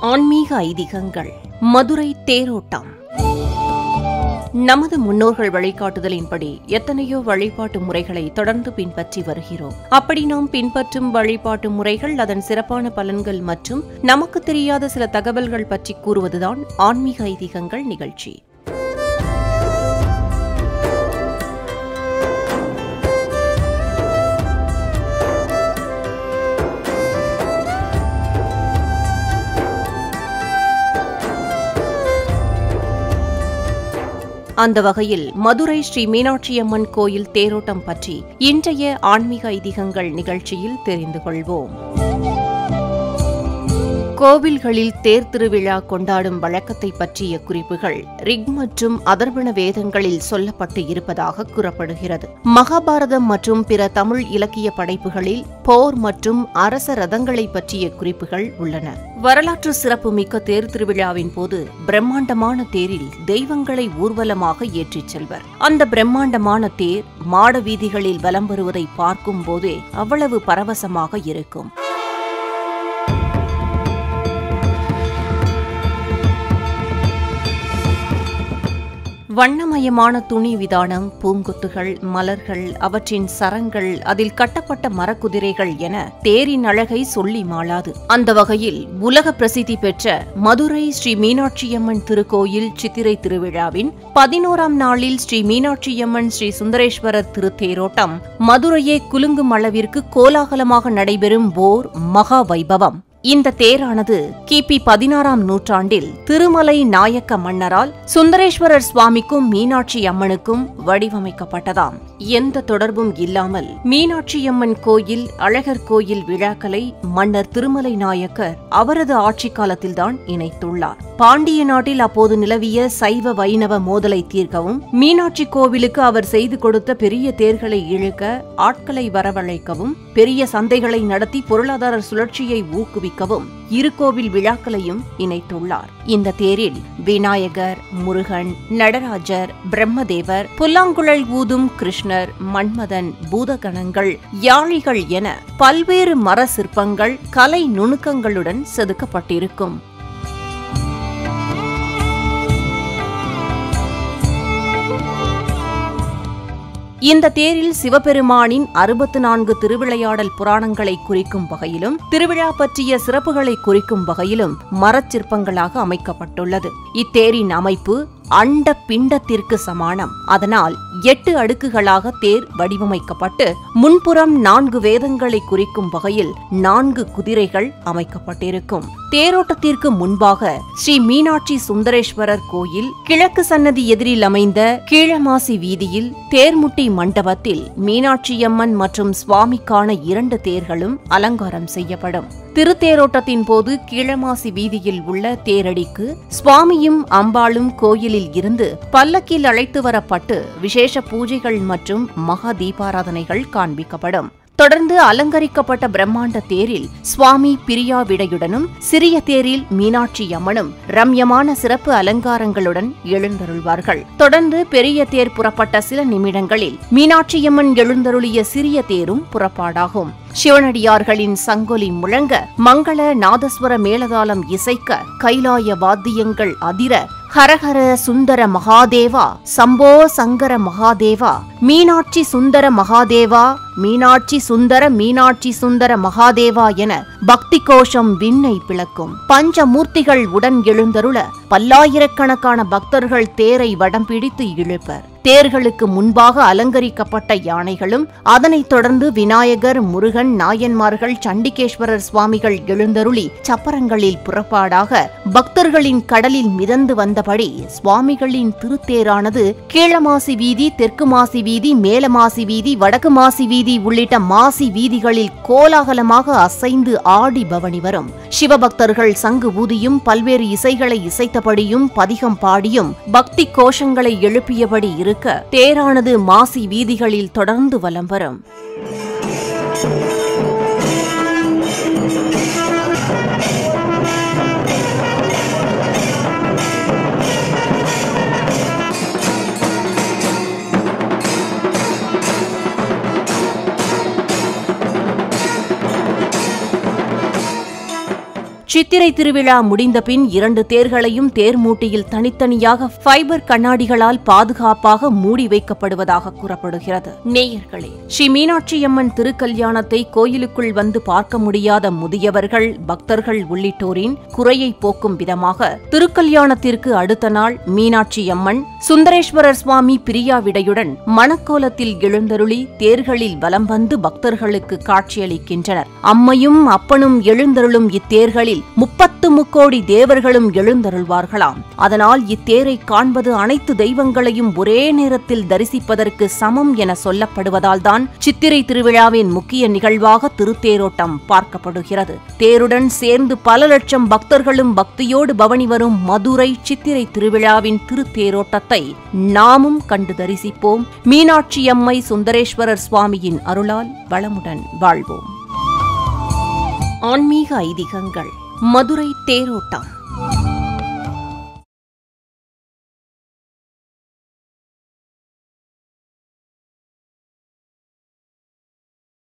ஆன்மீக ஐதீகங்கள் மதுரை தேரோட்டம் நமது முன்னோர்கள் வழிகாட்டுதலின்படி எத்தனையோ வழிபாட்டு முறைகளை தொடர்ந்து பின்பற்றி வருகிறோம் அப்படி நாம் பின்பற்றும் வழிபாட்டு முறைகள் அதன் சிறப்பான பலன்கள் மற்றும் நமக்கு தெரியாத சில தகவல்கள் பற்றி கூறுவதுதான் ஆன்மீக ஐதீகங்கள் நிகழ்ச்சி அந்த வகையில் மதுரை ஸ்ரீ மீனாட்சியம்மன் கோயில் தேரோட்டம் பற்றி இன்றைய ஆன்மீக ஐதீகங்கள் நிகழ்ச்சியில் தெரிந்து கொள்வோம் கோவில்களில் தேர் திருவிழா கொண்டாடும் வழக்கத்தை பற்றிய குறிப்புகள் ரிக் மற்றும் அதர்வண வேதங்களில் சொல்லப்பட்டு இருப்பதாக கூறப்படுகிறது மகாபாரதம் மற்றும் பிற தமிழ் இலக்கிய படைப்புகளில் போர் மற்றும் அரச ரதங்களை பற்றிய குறிப்புகள் உள்ளன வரலாற்று சிறப்புமிக்க தேர் திருவிழாவின் போது பிரம்மாண்டமான தேரில் தெய்வங்களை ஊர்வலமாக ஏற்றிச் செல்வர் அந்த பிரம்மாண்டமான தேர் மாட வீதிகளில் வலம் வருவதை பார்க்கும் போதே அவ்வளவு பரவசமாக இருக்கும் வண்ணமயமான துணி விதானம் பூங்கொத்துகள் மலர்கள் அவற்றின் சரங்கள் அதில் கட்டப்பட்ட மரக்குதிரைகள் என தேரின் அழகை சொல்லி மாளாது அந்த வகையில் உலக பிரசித்தி பெற்ற மதுரை ஸ்ரீ மீனாட்சியம்மன் திருக்கோயில் சித்திரை திருவிழாவின் பதினோராம் நாளில் ஸ்ரீ மீனாட்சியம்மன் ஸ்ரீ சுந்தரேஸ்வரர் திருத்தேரோட்டம் மதுரையே குலுங்கும் அளவிற்கு கோலாகலமாக நடைபெறும் ஓர் மகா வைபவம் இந்த தேரானது கிபி பதினாறாம் நூற்றாண்டில் திருமலை நாயக்க மன்னரால் சுந்தரேஸ்வரர் சுவாமிக்கும் மீனாட்சி அம்மனுக்கும் வடிவமைக்கப்பட்டதாம் எந்த தொடர்பும் இல்லாமல் மீனாட்சியம்மன் கோயில் அழகர் கோயில் விழாக்களை மன்னர் திருமலை நாயக்கர் அவரது ஆட்சி காலத்தில்தான் இணைத்துள்ளார் பாண்டிய நாட்டில் அப்போது நிலவிய சைவ வைணவ மோதலை தீர்க்கவும் மீனாட்சி கோவிலுக்கு அவர் செய்து கொடுத்த பெரிய தேர்களை இழுக்க ஆட்களை வரவழைக்கவும் பெரிய சந்தைகளை நடத்தி பொருளாதார சுழற்சியை ஊக்குவிக்கவும் இரு கோவில் விழாக்களையும் இணைத்துள்ளார் இந்த தேரில் விநாயகர் முருகன் நடராஜர் பிரம்மதேவர் புல்லாங்குழல் ஊதும் கிருஷ்ணர் மன்மதன் பூதகணங்கள் யாழிகள் என பல்வேறு மர சிற்பங்கள் கலை நுணுக்கங்களுடன் செதுக்கப்பட்டிருக்கும் இந்த தேரில் சிவபெருமானின் அறுபத்து நான்கு திருவிளையாடல் புராணங்களை குறிக்கும் வகையிலும் திருவிழா பற்றிய சிறப்புகளை குறிக்கும் வகையிலும் மரச்சிற்பங்களாக அமைக்கப்பட்டுள்ளது இத்தேரின் அமைப்பு அண்ட பிண்டத்திற்கு சமானம் அதனால் எட்டு அடுக்குகளாக தேர் வடிவமைக்கப்பட்டு முன்புறம் நான்கு வேதங்களை குறிக்கும் வகையில் நான்கு குதிரைகள் அமைக்கப்பட்டிருக்கும் தேரோட்டத்திற்கு முன்பாக ஸ்ரீ மீனாட்சி சுந்தரேஸ்வரர் கோயில் கிழக்கு சன்னதி எதிரில் அமைந்த கீழமாசி வீதியில் தேர்முட்டி மண்டபத்தில் மீனாட்சியம்மன் மற்றும் சுவாமிக்கான இரண்டு தேர்களும் அலங்காரம் செய்யப்படும் திருத்தேரோட்டத்தின் போது கீழமாசி வீதியில் உள்ள தேரடிக்கு சுவாமியும் அம்பாளும் கோயிலில் இருந்து பல்லக்கில் அழைத்து வரப்பட்டு விசேஷ பூஜைகள் மற்றும் மகா தீபாராதனைகள் காண்பிக்கப்படும் தொடர்ந்து அலங்கரிக்கப்பட்ட பிரம்மாண்ட தேரில் சுவாமி பிரியா விடையுடனும் சிறிய தேரில் மீனாட்சி அம்மனும் ரம்யமான சிறப்பு அலங்காரங்களுடன் எழுந்தருள்வார்கள் தொடர்ந்து பெரிய தேர் புறப்பட்ட சில நிமிடங்களில் மீனாட்சியம்மன் எழுந்தருளிய சிறிய தேரும் புறப்பாடாகும் சிவனடியார்களின் சங்கொலி முழங்க மங்கள நாதஸ்வர மேலதாளம் இசைக்க கைலாய வாத்தியங்கள் அதிர ஹரஹர சுந்தர மகாதேவா சம்போ சங்கர மகாதேவா மீனாட்சி சுந்தர மகாதேவா மீனாட்சி சுந்தர மீனாட்சி சுந்தர மகாதேவா என பக்தி கோஷம் விண்ணை பிளக்கும் பஞ்சமூர்த்திகள் உடன் எழுந்தருள பல்லாயிரக்கணக்கான பக்தர்கள் தேரை வடம் பிடித்து இழுப்பர் தேர்களுக்கு முன்பாக அலங்கரிக்கப்பட்ட யானைகளும் அதனைத் தொடர்ந்து விநாயகர் முருகன் நாயன்மார்கள் சண்டிகேஸ்வரர் சுவாமிகள் எழுந்தருளி சப்பரங்களில் புறப்பாடாக பக்தர்களின் கடலில் மிதந்து வந்தபடி சுவாமிகளின் திருத்தேரானது கீழமாசி வீதி தெற்கு மாசி வீதி மேலமாசி வீதி வடக்கு மாசி வீதி உள்ளிட்ட மாசி வீதிகளில் கோலாகலமாக அசைந்து ஆடி பவனி வரும் சிவபக்தர்கள் சங்கு ஊதியும் பல்வேறு இசைகளை இசைத்தபடியும் பதிகம் பாடியும் பக்தி கோஷங்களை எழுப்பியபடி இருக்க தேரானது மாசி வீதிகளில் தொடர்ந்து வலம் வரும் சித்திரை திருவிழா முடிந்த பின் இரண்டு தேர்களையும் தேர்மூட்டியில் தனித்தனியாக ஃபைபர் கண்ணாடிகளால் பாதுகாப்பாக மூடி வைக்கப்படுவதாக கூறப்படுகிறது நேயர்களே ஸ்ரீ மீனாட்சியம்மன் திருக்கல்யாணத்தை கோயிலுக்குள் வந்து பார்க்க முடியாத முதியவர்கள் பக்தர்கள் உள்ளிட்டோரின் குறையை போக்கும் விதமாக திருக்கல்யாணத்திற்கு அடுத்த நாள் மீனாட்சியம்மன் சுந்தரேஸ்வரர் சுவாமி பிரியாவிடையுடன் மணக்கோலத்தில் எழுந்தருளி தேர்களில் வலம் வந்து பக்தர்களுக்கு காட்சியளிக்கின்றனர் அம்மையும் அப்பனும் எழுந்தருளும் இத்தேர்களில் முப்பத்து முக்கோடி தேவர்களும் எழுந்தருள்வார்களாம் அதனால் இத்தேரை காண்பது அனைத்து தெய்வங்களையும் ஒரே நேரத்தில் தரிசிப்பதற்கு சமம் என சொல்லப்படுவதால்தான் சித்திரை திருவிழாவின் முக்கிய நிகழ்வாக திருத்தேரோட்டம் பார்க்கப்படுகிறது தேருடன் சேர்ந்து பல லட்சம் பக்தர்களும் பக்தியோடு பவனி வரும் மதுரை சித்திரை திருவிழாவின் திருத்தேரோட்டத்தை நாமும் கண்டு தரிசிப்போம் மீனாட்சியம்மை சுந்தரேஸ்வரர் சுவாமியின் அருளால் வளமுடன் வாழ்வோம் ஆன்மீக ஐதீகங்கள் மதுரை தேரோட்டம்